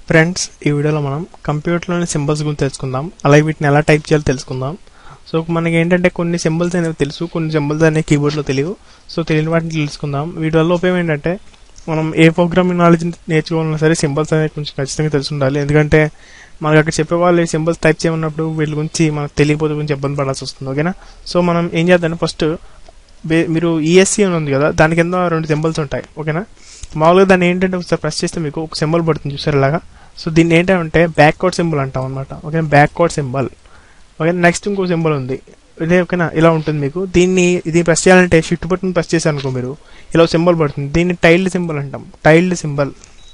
friends ఈ వీడియోలో మనం కంప్యూటర్లోని సింబల్స్ గురించి తెలుసుకుందాం అలాగే వీటిని ఎలా టైప్ చేయాలో తెలుసుకుందాం సో మనకి ఏంటంటే కొన్ని సింబల్స్ అనేవి తెలుసు కొన్ని సింబల్స్ అనేవి కీబోర్డ్లో తెలియవు సో తెలియని వాటిని తెలుసుకుందాం వీటి వల్ల ఉపయోగం ఏంటంటే మనం ఏ ప్రోగ్రామింగ్ నాలెడ్జ్ నేర్చుకోవాలన్నా సరే సింబల్స్ అనేవి కొంచెం ఖచ్చితంగా తెలిసి ఉండాలి ఎందుకంటే మనకి అక్కడ చెప్పేవాళ్ళు ఈ సింబల్స్ టైప్ చేయమన్నప్పుడు వీటి గురించి మనకు తెలియకపోతే కొంచెం ఇబ్బంది పడాల్సి వస్తుంది ఓకేనా సో మనం ఏం చేద్దాం ఫస్ట్ బే- మీరు ఈఎస్సీ అని ఉంది కదా దాని కింద రెండు సింబల్స్ ఉంటాయి ఓకేనా మామూలుగా దాన్ని ఏంటంటే ఒకసారి ప్రెస్ చేస్తే మీకు ఒక సింబల్ పడుతుంది చూసారు ఇలాగా సో దీన్ని ఏంటంటే బ్యాక్వర్డ్ సింబల్ అంటాం అనమాట okay backward symbol okay next ఇంకో సింబల్ ఉంది ఇదే ఓకేనా ఇలా ఉంటుంది మీకు దీన్ని ఇది ప్రెస్ చేయాలంటే షిఫ్ట్ బటన్ ప్రెస్ చేశారు అనుకో మీరు ఇలా సింబల్ పడుతుంది దీన్ని టైల్డ్ సింబల్ అంటాం టైల్డ్ సింబల్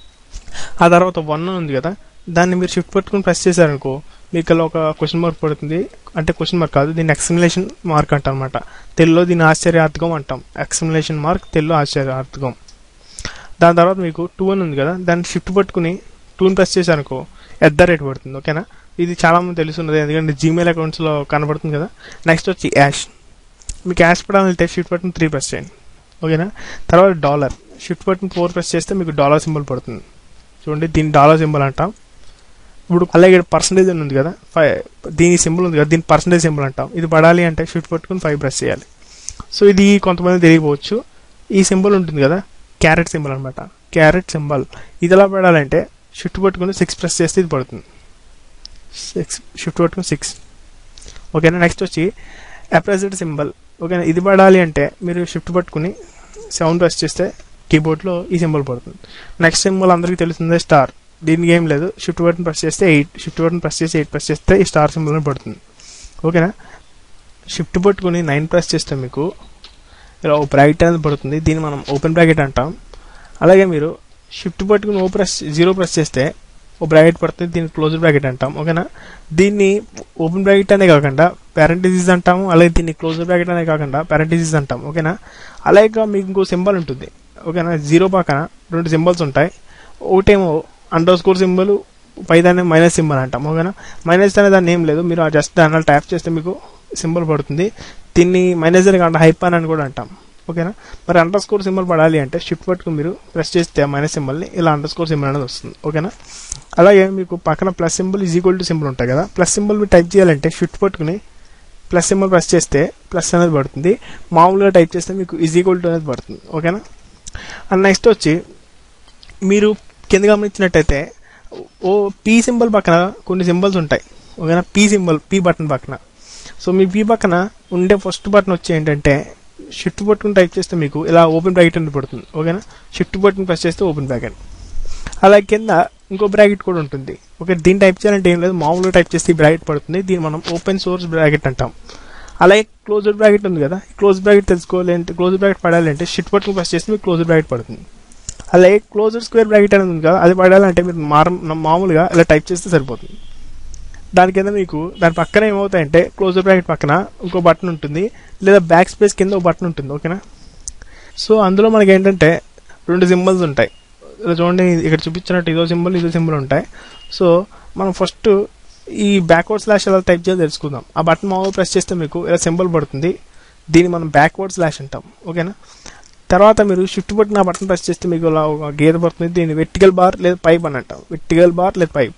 ఆ తర్వాత వన్ ఉంది కదా దాన్ని మీరు షిఫ్ట్ పట్టుకుని ప్రెస్ చేశారనుకో మీకు ఇలా ఒక క్వశ్చన్ మార్క్ పడుతుంది అంటే క్వశ్చన్ మార్క్ కాదు దీన్ని ఎక్స్ప్లెనేషన్ మార్క్ అంటాం అనమాట తెలుగులో దీన్ని ఆశ్చర్యార్థకం అంటాం ఎక్స్ప్లెనేషన్ మార్క్ తెలుగులో ఆశ్చర్యార్థకం దాని తర్వాత మీకు టూ అని ఉంది కదా దాన్ని షిఫ్ట్ పట్టుకుని టూని ప్రెస్ చేశారనుకో ఎట్ ద రేట్ పడుతుంది ఓకేనా ఇది చాలా మంది తెలుసున్నది ఎందుకంటే జీమెయిల్ అకౌంట్స్లో కనబడుతుంది కదా నెక్స్ట్ వచ్చి యాష్ మీకు యాష్ పడాలంటే షిఫ్ట్ బటన్ త్రీ ప్రెస్ చేయండి ఓకేనా తర్వాత dollar shift button four press చేస్తే మీకు డాలర్ సింబల్ పడుతుంది చూడండి దీని డాలర్ సింబల్ అంటాం ఇప్పుడు అలాగే పర్సంటేజ్ అని ఉంది కదా ఫైవ్ దీని సింబల్ ఉంది కదా దీని పర్సంటేజ్ సింబల్ అంటాం ఇది పడాలి అంటే షిఫ్ట్ పట్టుకుని ఫైవ్ ప్రెస్ చేయాలి సో ఇది కొంతమంది తెలియకపోవచ్చు ఈ సింబల్ ఉంటుంది కదా క్యారెట్ సింబల్ అనమాట క్యారెట్ సింబల్ ఇది ఎలా పడాలంటే షిఫ్ట్ పట్టుకుని సిక్స్ ప్రెస్ చేస్తే ఇది పడుతుంది సిక్స్ షిఫ్ట్ పట్టుకుని సిక్స్ ఓకేనా నెక్స్ట్ వచ్చి అప్రెజెడ్ సింబల్ ఓకేనా ఇది పడాలి అంటే మీరు షిఫ్ట్ పట్టుకుని సెవెన్ ప్రెస్ చేస్తే కీబోర్డ్లో ఈ సింబల్ పడుతుంది నెక్స్ట్ సింబల్ అందరికీ తెలుస్తుంది స్టార్ దీనికి ఏం లేదు షిఫ్ట్ బటన్ ప్రెస్ చేస్తే ఎయిట్ షిఫ్ట్ బటన్ ప్రెస్ చేసి ఎయిట్ ప్రెస్ చేస్తే ఈ స్టార్ సింబల్ అని పడుతుంది ఓకేనా షిఫ్ట్ పట్టుకుని నైన్ ప్రెస్ చేస్తే మీకు ఇలా ఒక బ్రాకెట్ అనేది పడుతుంది దీన్ని మనం ఓపెన్ బ్రాకెట్ అంటాం అలాగే మీరు షిఫ్ట్ పట్టుకుని ఓ ప్రెస్ జీరో ప్రెస్ చేస్తే ఓ బ్రాకెట్ పడుతుంది దీన్ని క్లోజ్ బ్రాకెట్ అంటాం ఓకేనా దీన్ని ఓపెన్ బ్రాకెట్ అనే కాకుండా పారెంటిసిస్ అంటాము అలాగే దీన్ని క్లోజ్ బ్రాకెట్ అనే కాకుండా పారెంటిసిస్ అంటాం ఓకేనా అలాగే మీకు ఇంకో సింబల్ ఉంటుంది ఓకేనా జీరో పక్కన రెండు సింబల్స్ ఉంటాయి ఒకటేమో అండర్ స్కోర్ సింబల్ పై దాన్ని మైనస్ సింబల్ అంటాం ఓకేనా మైనస్ అనే దాన్ని ఏం లేదు మీరు ఆ జస్ట్ దాని ట్యాప్ చేస్తే మీకు సింబల్ పడుతుంది దీన్ని మైనస్ అని కాకుండా హైప్ అని కూడా అంటాం ఓకేనా మరి అండర్ స్కోర్ సింబల్ పడాలి అంటే షిఫ్ట్ పట్టుకుని మీరు ప్రెస్ చేస్తే మైనస్ సింబల్ని ఇలా అండర్ స్కోర్ సింబల్ అనేది వస్తుంది ఓకేనా అలాగే మీకు పక్కన plus symbol is equal to symbol ఉంటాయి కదా ప్లస్ సింబల్ మీరు టైప్ చేయాలంటే షిఫ్ట్ పట్టుకుని ప్లస్ సింబల్ ప్రెస్ చేస్తే ప్లస్ అనేది పడుతుంది మామూలుగా టైప్ చేస్తే మీకు ఈజ్ ఈక్వల్ టు అనేది పడుతుంది ఓకేనా అండ్ నెక్స్ట్ వచ్చి మీరు కింద గమనించినట్టయితే ఓ పీ సింబల్ పక్కన కొన్ని సింబల్స్ ఉంటాయి ఓకేనా పీ సింబల్ పీ బటన్ పక్కన సో మీ పీ పక్కన ఉండే ఫస్ట్ బటన్ వచ్చి ఏంటంటే షిఫ్ట్ బటన్ టైప్ చేస్తే మీకు ఇలా ఓపెన్ బ్రాకెట్ అని పడుతుంది ఓకేనా షిఫ్ట్ బటన్ ప్రెస్ చేస్తే ఓపెన్ బ్రాకెట్ అలాగే కింద ఇంకో బ్రాకెట్ కూడా ఉంటుంది ఓకే దీన్ని టైప్ చేయాలంటే ఏం లేదు మామూలుగా టైప్ చేస్తే ఈ బ్రాకెట్ పడుతుంది దీన్ని మనం ఓపెన్ సోర్స్ బ్రాకెట్ అంటాం అలాగే క్లోజ్డ్ బ్రాకెట్ ఉంది కదా ఈ క్లోజ్ బ్రాకెట్ తెలుసుకోవాలి అంటే క్లోజ్ బ్రాకెట్ పడాలి అంటే షిఫ్ట్ బటన్ ప్రెస్ చేస్తే మీకు క్లోజ్ బ్రాకెట్ పడుతుంది అలాగే క్లోజర్ స్క్వేర్ బ్రాకెట్ అనేది ఉంది కదా అది పడాలంటే మీరు మార మామూలుగా ఇలా టైప్ చేస్తే సరిపోతుంది దాని కింద మీకు దాని పక్కన ఏమవుతాయంటే క్లోజర్ బ్రాకెట్ పక్కన ఇంకో బటన్ ఉంటుంది లేదా బ్యాక్ స్పేస్ కింద ఒక బటన్ ఉంటుంది ఓకేనా సో అందులో మనకి ఏంటంటే రెండు సింబల్స్ ఉంటాయి ఇలా చూడండి ఇక్కడ చూపించినట్టు ఇదో సింబల్ ఇదో సింబల్ ఉంటాయి సో మనం ఫస్ట్ ఈ బ్యాక్వర్డ్ స్లాష్ ఎలా టైప్ చేయాలో తెలుసుకుందాం ఆ బటన్ మామూలుగా ప్రెస్ చేస్తే మీకు ఇలా సింబల్ పడుతుంది దీన్ని మనం బ్యాక్వర్డ్ స్లాష్ అంటాం ఓకేనా తర్వాత మీరు షిఫ్ట్ బటన్ ఆ బటన్ ప్రెస్ చేస్తే మీకు ఇలా ఒక గీత పడుతుంది దీన్ని వెర్టికల్ బార్ లేదా పైప్ అని అంటాం వెర్టికల్ బార్ లేదా పైప్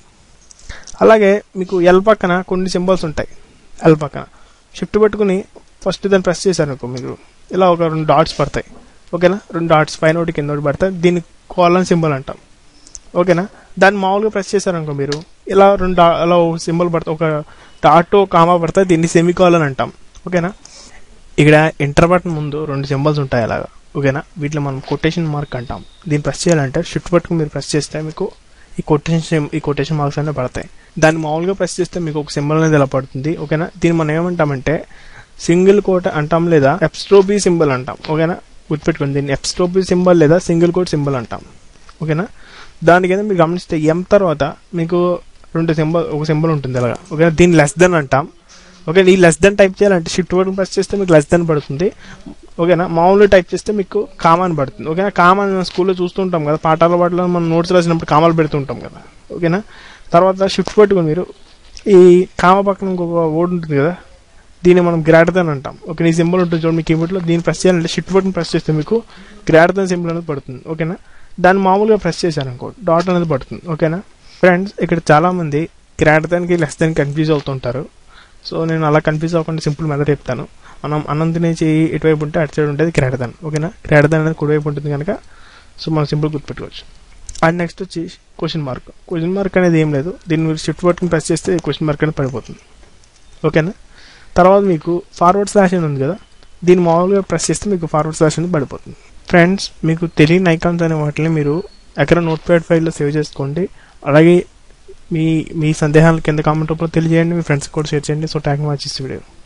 అలాగే మీకు ఎల్ పక్కన కొన్ని సింబల్స్ ఉంటాయి ఎల్ పక్కన షిఫ్ట్ పట్టుకుని ఫస్ట్ దాన్ని ప్రెస్ చేశారు అనుకో మీకు ఇలా ఒక రెండు డాట్స్ పడతాయి ఓకేనా రెండు డాట్స్ పైన ఒకటి కింద ఒకటి పడతాయి దీన్ని కాలన్ సింబల్ అంటాం ఓకేనా దాన్ని మామూలుగా ప్రెస్ చేశారనుకో మీరు ఇలా రెండు డా అలా సింబల్ పడతాయి ఒక డాట్ కామా పడతాయి దీన్ని సెమీ కాలన్ అంటాం ఓకేనా ఇక్కడ ఎంటర్ బటన్ ముందు రెండు సింబల్స్ ఉంటాయి అలాగా ఓకేనా వీటిలో మనం కొటేషన్ మార్క్ అంటాం దీన్ని ప్రెస్ చేయాలంటే షిఫ్ట్ పట్టుకుని మీరు ప్రెస్ చేస్తే మీకు ఈ కొటేషన్ ఈ కొటేషన్ మార్క్స్ అనేవి పడతాయి దాన్ని మామూలుగా ప్రెస్ చేస్తే మీకు ఒక సింబల్ అనేది ఇలా పడుతుంది ఓకేనా దీన్ని మనం ఏమంటామంటే సింగిల్ కోట్ అంటాం లేదా ఎప్స్ట్రోబీ సింబల్ అంటాం ఓకేనా గుర్తుపెట్టుకోండి దీన్ని ఎప్స్ట్రోబీ సింబల్ లేదా సింగిల్ కోట్ సింబల్ అంటాం ఓకేనా దాని కింద మీరు గమనిస్తే ఎం తర్వాత మీకు రెండు సింబల్ ఒక సింబల్ ఉంటుంది అలాగా ఓకేనా దీన్ని లెస్ దెన్ అంటాం ఓకే ఈ లెస్ దెన్ టైప్ చేయాలంటే షిఫ్ట్ బటన్ ప్రెస్ చేస్తే మీకు లెస్ దెన్ పడుతుంది ఓకేనా మామూలుగా టైప్ చేస్తే మీకు కామాన్ పడుతుంది ఓకేనా కామాన్ మనం స్కూల్లో చూస్తుంటాం కదా పాఠాల వాటిలో మనం నోట్స్ రాసినప్పుడు కామాలు పెడుతుంటాం కదా ఓకేనా తర్వాత షిఫ్ట్ పట్టుకుని మీరు ఈ కామ పక్కన ఇంకొక వర్డ్ ఉంటుంది కదా దీన్ని మనం గ్రాటర్దన్ అంటాం ఓకే ఈ సింబల్ ఉంటుంది చూడండి మీ కీబోర్డ్లో దీన్ని ప్రెస్ చేయాలంటే షిఫ్ట్ బటన్ ప్రెస్ చేస్తే మీకు గ్రాటర్దన్ సింబల్ అనేది పడుతుంది ఓకేనా దాన్ని మామూలుగా ప్రెస్ చేశారు అనుకో డాట్ అనేది పడుతుంది ఓకేనా ఫ్రెండ్స్ ఇక్కడ చాలామంది గ్రేటర్ దానికి లెస్ దానికి కన్ఫ్యూజ్ అవుతుంటారు సో నేను అలా కన్ఫ్యూజ్ అవ్వకుండా సింపుల్ మెథడ్ చెప్తాను మనం అన్నం తినే చెయ్యి ఎటువైపు ఉంటే అటు సైడ్ ఉంటుంది గ్రేటర్ దాన్ ఓకేనా గ్రేటర్ దాన్ అనేది కుడివైపు ఉంటుంది కనుక సో మనం సింపుల్ గుర్తుపెట్టుకోవచ్చు అండ్ నెక్స్ట్ వచ్చి క్వశ్చన్ మార్క్ క్వశ్చన్ మార్క్ అనేది ఏం లేదు దీన్ని మీరు షిఫ్ట్ బటన్ ప్రెస్ చేస్తే క్వశ్చన్ మార్క్ అనేది పడిపోతుంది ఓకేనా తర్వాత మీకు ఫార్వర్డ్ స్లాష్ అని ఉంది కదా దీన్ని మామూలుగా ప్రెస్ చేస్తే మీకు ఫార్వర్డ్ స్లాష్ అనేది పడిపోతుంది ఫ్రెండ్స్ మీకు తెలియని ఐకాన్స్ అనే వాటిని మీరు ఎక్కడ నోట్ ప్యాడ్ ఫైల్లో సేవ్ చేసుకోండి అలాగే మీ మీ సందేహాలు కింద కామెంట్ రూపంలో తెలియజేయండి మీ ఫ్రెండ్స్కి కూడా షేర్ చేయండి సో ట్యాగ్ వాచ్ వీడియో